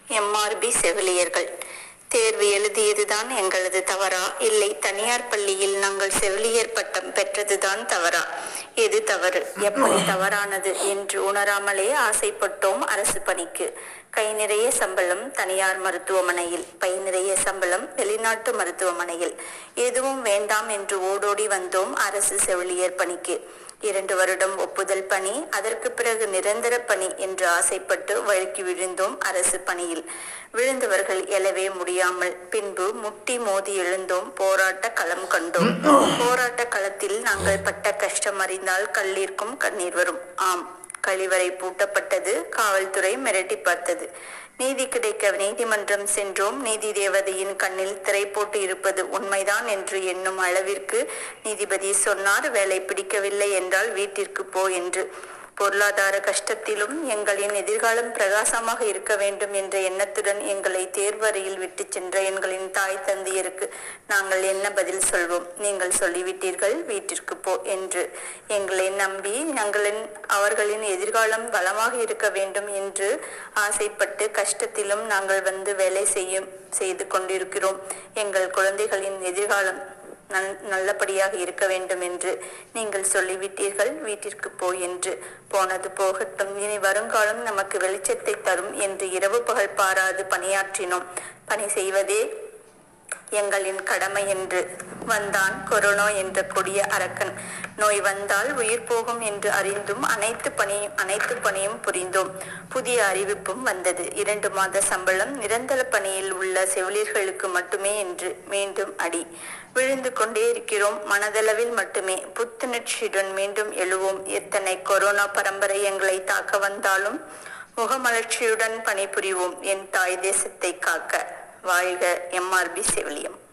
MRP செவிலியர்கள் தேர்வு எழுதியதுதான் எங்களது தவறா இல்லை தனியார் பள்ளியில் நாங்கள் செவிலியர் பட்டம் பெற்றதுதான் தவறா எது தவறு எப்படி தவறானது என்று உணராமலே ஆசைப்பட்டோம் அரசு பணிக்கு கை நிறைய சம்பளம் தனியார் மருத்துவமனையில் பை நிறைய சம்பளம் வெளிநாட்டு மருத்துவமனையில் எதுவும் வேண்டாம் என்று ஓடோடி வந்தோம் அரசு செவிலியர் பணிக்கு இரண்டு வருடம் ஒப்புதல் பணி அதற்கு பிறகு நிரந்தர பணி என்று ஆசைப்பட்டு வழுக்கி விழுந்தோம் அரசு பணியில் விழுந்தவர்கள் எழவே முடியாமல் பின்பு முட்டி மோதி எழுந்தோம் போராட்ட களம் கண்டோம் போராட்ட களத்தில் நாங்கள் பட்ட கஷ்டம் அறிந்தால் கல்லீர்க்கும் கண்ணீர் வரும் ஆம் கழிவறை பூட்டப்பட்டது காவல்துறை மிரட்டி பார்த்தது நீதி கிடைக்க நீதிமன்றம் சென்றோம் நீதி தேவதையின் கண்ணில் திரை போட்டு இருப்பது உண்மைதான் என்று எண்ணும் அளவிற்கு நீதிபதி சொன்னார் வேலை பிடிக்கவில்லை என்றால் வீட்டிற்கு போ என்று பொருளாதார கஷ்டத்திலும் எங்களின் எதிர்காலம் பிரகாசமாக இருக்க வேண்டும் என்ற எண்ணத்துடன் எங்களை தேர்வறையில் விட்டு சென்ற எங்களின் தாய் தந்தையருக்கு நாங்கள் என்ன பதில் சொல்வோம் நீங்கள் சொல்லிவிட்டீர்கள் வீட்டிற்கு போ என்று எங்களை நம்பி எங்களின் அவர்களின் எதிர்காலம் வளமாக இருக்க வேண்டும் என்று ஆசைப்பட்டு கஷ்டத்திலும் நாங்கள் வந்து வேலை செய்யும் செய்து கொண்டிருக்கிறோம் எங்கள் குழந்தைகளின் எதிர்காலம் நல் நல்லபடியாக இருக்க வேண்டும் என்று நீங்கள் சொல்லிவிட்டீர்கள் வீட்டிற்கு போ என்று போனது போகட்டும் இனி வருங்காலம் நமக்கு வெளிச்சத்தை தரும் என்று இரவு பகல் பாராது பணியாற்றினோம் பணி செய்வதே எங்களின் கடமை என்று வந்தான் கொரோனா என்ற கொடிய அரக்கன் நோய் வந்தால் உயிர் போகும் என்று அறிந்தும் அனைத்து பணியும் அனைத்து பணியும் புரிந்தோம் புதிய அறிவிப்பும் வந்தது இரண்டு மாத சம்பளம் நிரந்தர பணியில் உள்ள செவிலியர்களுக்கு மட்டுமே என்று மீண்டும் அடி விழுந்து கொண்டே இருக்கிறோம் மனதளவில் மட்டுமே புத்துணர்ச்சியுடன் மீண்டும் எழுவோம் எத்தனை கொரோனா பரம்பரை எங்களை தாக்க வந்தாலும் முகமலர்ச்சியுடன் பணிபுரிவோம் என் தாய் தேசத்தை காக்க வாழ்க எம்ஆர்பி செவிலியம்